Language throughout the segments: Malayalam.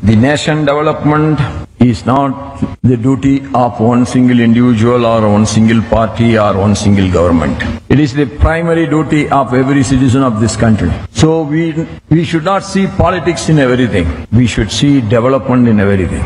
The nation development is not the duty of one single individual or one single party or one single government. It is the primary duty of every citizen of this country. So we, we should not see politics in everything. We should see development in everything.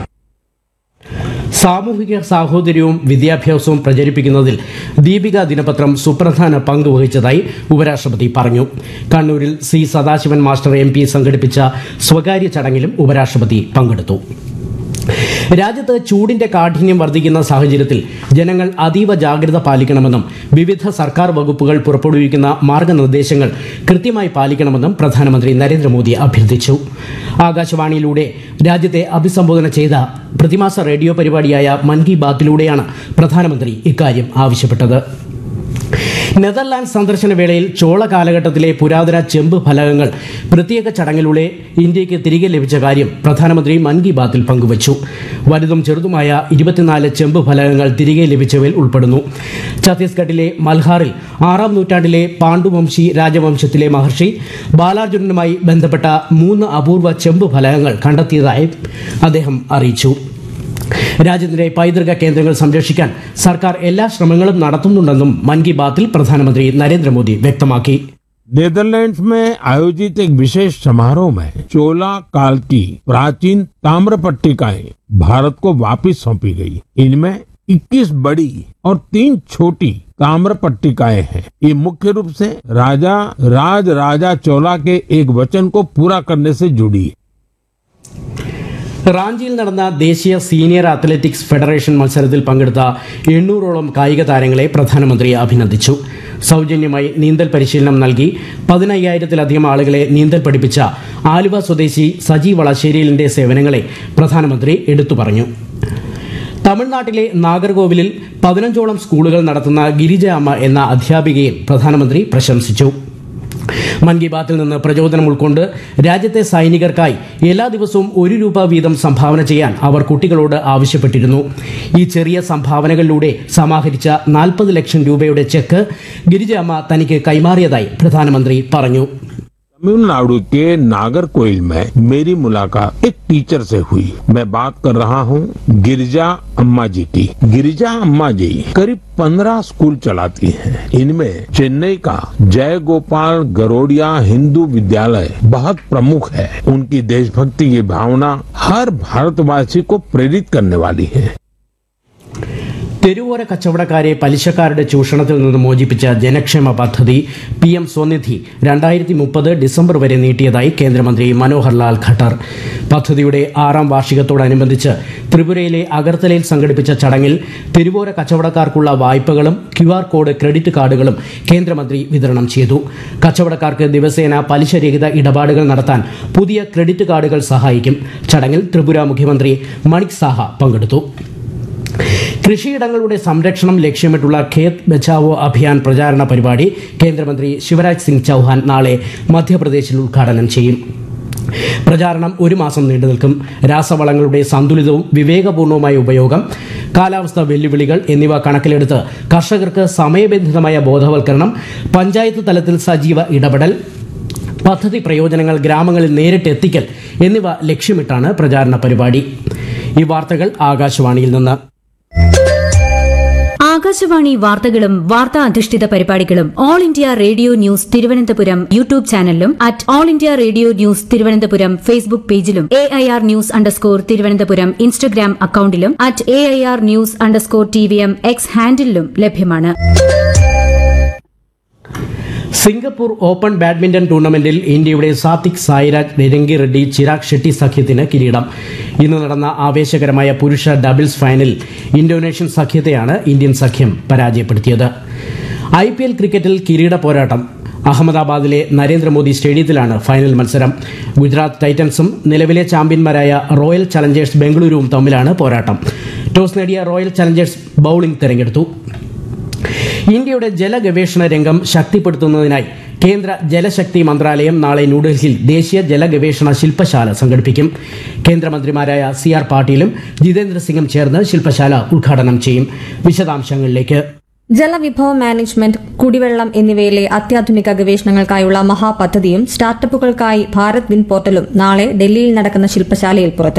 സാമൂഹിക സാഹോദര്യവും വിദ്യാഭ്യാസവും പ്രചരിപ്പിക്കുന്നതിൽ ദീപിക ദിനപത്രം സുപ്രധാന പങ്ക് വഹിച്ചതായി ഉപരാഷ്ട്രപതി പറഞ്ഞു കണ്ണൂരിൽ C Sadasivan master M P സംഘടിപ്പിച്ച സ്വകാര്യ ചടങ്ങിലും ഉപരാഷ്ട്രപതി പങ്കെടുത്തു രാജ്യത്ത് ചൂടിന്റെ കാഠിന്യം വർദ്ധിക്കുന്ന സാഹചര്യത്തിൽ ജനങ്ങൾ അതീവ ജാഗ്രത പാലിക്കണമെന്നും വിവിധ സർക്കാർ വകുപ്പുകൾ പുറപ്പെടുവിക്കുന്ന മാർഗനിർദ്ദേശങ്ങൾ കൃത്യമായി പാലിക്കണമെന്നും പ്രധാനമന്ത്രി നരേന്ദ്രമോദി അഭ്യർത്ഥിച്ചു ആകാശവാണിയിലൂടെ രാജ്യത്തെ അഭിസംബോധന ചെയ്ത പ്രതിമാസ റേഡിയോ പരിപാടിയായ മൻ കി ബാത്തിലൂടെയാണ് പ്രധാനമന്ത്രി ഇക്കാര്യം ആവശ്യപ്പെട്ടത് നെതർലാൻഡ് സന്ദർശന വേളയിൽ ചോള കാലഘട്ടത്തിലെ പുരാതന ചെമ്പ് ഫലകങ്ങൾ പ്രത്യേക ചടങ്ങിലൂടെ ഇന്ത്യക്ക് തിരികെ ലഭിച്ച കാര്യം പ്രധാനമന്ത്രി മൻ കി ബാത്തിൽ പങ്കുവച്ചു വലുതും ചെറുതുമായ ഇരുപത്തിനാല് ചെമ്പ് ഫലകങ്ങൾ തിരികെ ലഭിച്ചവയിൽ ഉൾപ്പെടുന്നു ഛത്തീസ്ഗഡിലെ മൽഹാറിൽ ആറാം നൂറ്റാണ്ടിലെ പാണ്ഡുവംശി രാജവംശത്തിലെ മഹർഷി ബാലാർജുനനുമായി ബന്ധപ്പെട്ട മൂന്ന് അപൂർവ ചെമ്പ് ഫലകങ്ങൾ കണ്ടെത്തിയതായി അദ്ദേഹം അറിയിച്ചു രാജ്യത്തിന്റെ പൈതൃക കേന്ദ്രങ്ങൾ സംരക്ഷിക്കാൻ സർക്കാർ എല്ലാ ശ്രമങ്ങളും നടത്തുന്നുണ്ടെന്നും മൻ കി ബാത്തിൽ പ്രധാനമന്ത്രി നരേന്ദ്രമോദി വ്യക്തമാക്കി नेदरलैंड्स में आयोजित एक विशेष समारोह में चोला काल की प्राचीन ताम्र पट्टिकाएं भारत को वापस सौंपी गई इनमें 21 बड़ी और तीन छोटी ताम्र पट्टिकाएं हैं ये मुख्य रूप से राजा राज राजा चोला के एक वचन को पूरा करने से जुड़ी है റാഞ്ചിയിൽ നടന്ന ദേശീയ സീനിയർ അത്ലറ്റിക്സ് ഫെഡറേഷൻ മത്സരത്തിൽ പങ്കെടുത്ത എണ്ണൂറോളം കായിക താരങ്ങളെ പ്രധാനമന്ത്രി അഭിനന്ദിച്ചു സൗജന്യമായി നീന്തൽ പരിശീലനം നൽകി പതിനയ്യായിരത്തിലധികം ആളുകളെ നീന്തൽ പഠിപ്പിച്ച ആലുവ സ്വദേശി സജി വളശ്ശേരിയിലിന്റെ സേവനങ്ങളെ പ്രധാനമന്ത്രി എടുത്തു പറഞ്ഞു തമിഴ്നാട്ടിലെ നാഗർകോവിലിൽ പതിനഞ്ചോളം സ്കൂളുകൾ നടത്തുന്ന ഗിരിജ അമ്മ എന്ന അധ്യാപികയെ പ്രധാനമന്ത്രി പ്രശംസിച്ചു മൻ കി ബാത്തിൽ നിന്ന് പ്രചോദനം ഉൾക്കൊണ്ട് രാജ്യത്തെ സൈനികർക്കായി എല്ലാ ദിവസവും ഒരു രൂപ വീതം സംഭാവന ചെയ്യാൻ അവർ കുട്ടികളോട് ആവശ്യപ്പെട്ടിരുന്നു ഈ ചെറിയ സംഭാവനകളിലൂടെ സമാഹരിച്ച നാൽപ്പത് ലക്ഷം രൂപയുടെ ചെക്ക് ഗിരിജ അമ്മ തനിക്ക് കൈമാറിയതായി പ്രധാനമന്ത്രി പറഞ്ഞു तमिलनाडु के नागरकोइल में मेरी मुलाकात एक टीचर से हुई मैं बात कर रहा हूँ गिरिजा अम्मा जी की गिरिजा अम्मा जी करीब पंद्रह स्कूल चलाती हैं इनमें चेन्नई का जय गोपाल गरोडिया हिंदू विद्यालय बहुत प्रमुख है उनकी देशभक्ति की भावना हर भारतवासी को प्रेरित करने वाली है തെരുവോര കച്ചവടക്കാരെ പലിശക്കാരുടെ ചൂഷണത്തിൽ നിന്ന് മോചിപ്പിച്ച ജനക്ഷേമ പദ്ധതി പി എം സ്വനിധി രണ്ടായിരത്തി മുപ്പത് ഡിസംബർ വരെ നീട്ടിയതായി കേന്ദ്രമന്ത്രി മനോഹർ ലാൽ ഖട്ടർ പദ്ധതിയുടെ ആറാം വാർഷികത്തോടനുബന്ധിച്ച് ത്രിപുരയിലെ അഗർത്തലയിൽ സംഘടിപ്പിച്ച ചടങ്ങിൽ തെരുവോര കച്ചവടക്കാർക്കുള്ള വായ്പകളും ക്യു ആർ കോഡ് ക്രെഡിറ്റ് കാർഡുകളും കേന്ദ്രമന്ത്രി വിതരണം ചെയ്തു കച്ചവടക്കാർക്ക് ദിവസേന പലിശരഹിത ഇടപാടുകൾ നടത്താൻ പുതിയ ക്രെഡിറ്റ് കാർഡുകൾ സഹായിക്കും ചടങ്ങിൽ ത്രിപുര മുഖ്യമന്ത്രി മണിക് സാഹ പങ്കെടുത്തു കൃഷിയിടങ്ങളുടെ സംരക്ഷണം ലക്ഷ്യമിട്ടുള്ള ഖേത് ബച്ചാവോ അഭിയാൻ പ്രചാരണ പരിപാടി കേന്ദ്രമന്ത്രി ശിവരാജ് സിംഗ് ചൌഹാൻ നാളെ മധ്യപ്രദേശിൽ ഉദ്ഘാടനം ചെയ്യും പ്രചാരണം ഒരു മാസം നീണ്ടു നിൽക്കും രാസവളങ്ങളുടെ സന്തുലിതവും വിവേകപൂർണവുമായ ഉപയോഗം കാലാവസ്ഥ വെല്ലുവിളികൾ എന്നിവ കണക്കിലെടുത്ത് കർഷകർക്ക് സമയബന്ധിതമായ ബോധവൽക്കരണം പഞ്ചായത്ത് തലത്തിൽ സജീവ ഇടപെടൽ പദ്ധതി പ്രയോജനങ്ങൾ ഗ്രാമങ്ങളിൽ നേരിട്ട് എത്തിക്കൽ എന്നിവ ലക്ഷ്യമിട്ടാണ് പ്രചാരണ പരിപാടി ഈ വാർത്തകൾ ആകാശവാണിയിൽ നിന്ന് ആകാശവാണി വാർത്തകളും വാർത്താ അധിഷ്ഠിത പരിപാടികളും all India radio news Thiruvananthapuram YouTube ചാനലിലും at all India radio news Thiruvananthapuram Facebook പേജിലും A I R news underscore Thiruvananthapuram Instagram അക്കൌണ്ടിലും at A I R news underscore T V M X ഹാൻഡിലും ലഭ്യമാണ് സിംഗപ്പൂർ ഓപ്പൺ ബാഡ്മിന്റൺ ടൂർണമെന്റിൽ ഇന്ത്യയുടെ സാത്വിക് സായിരാജ് രംഗി റെഡ്ഡി ചിരാഗ് ഷെട്ടി സഖ്യത്തിന് കിരീടം ഇന്ന് നടന്ന ആവേശകരമായ പുരുഷ ഡബിൾസ് ഫൈനലിൽ ഇന്തോനേഷ്യൻ സഖ്യത്തെയാണ് ഇന്ത്യൻ സഖ്യം പരാജയപ്പെടുത്തിയത് ഐ പി എൽ ക്രിക്കറ്റിൽ കിരീട പോരാട്ടം അഹമ്മദാബാദിലെ നരേന്ദ്രമോദി സ്റ്റേഡിയത്തിലാണ് ഫൈനൽ മത്സരം ഗുജറാത്ത് ടൈറ്റൻസും നിലവിലെ ചാമ്പ്യന്മാരായ റോയൽ ചലഞ്ചേഴ്സ് ബംഗളൂരുവും തമ്മിലാണ് പോരാട്ടം ടോസ് നേടിയ റോയൽ ചലഞ്ചേഴ്സ് ബൌളിംഗ് തെരഞ്ഞെടുത്തു ഇന്ത്യയുടെ ജലഗവേഷണ രംഗം ശക്തിപ്പെടുത്തുന്നതിനായി കേന്ദ്ര ജലശക്തി മന്ത്രാലയം നാളെ ന്യൂഡൽഹിയിൽ ദേശീയ ജലഗവേഷണ ശില്പശാല സംഘടിപ്പിക്കും കേന്ദ്രമന്ത്രിമാരായ സി ആർ പാട്ടീലും ജിതേന്ദ്ര സിംഗും ചേർന്ന് ശില്പശാല ഉദ്ഘാടനം ചെയ്യും വിശദാംശങ്ങളിലേക്ക് ജലവിഭവ മാനേജ്മെന്റ് കുടിവെള്ളം എന്നിവയിലെ അത്യാധുനിക ഗവേഷണങ്ങൾക്കായുള്ള മഹാപദ്ധതിയും സ്റ്റാർട്ടപ്പുകൾക്കായി ഭാരത് വിൻ പോർട്ടലും നാളെ ഡൽഹിയിൽ നടക്കുന്ന ശില്പശാലയിൽ പുറത്ത്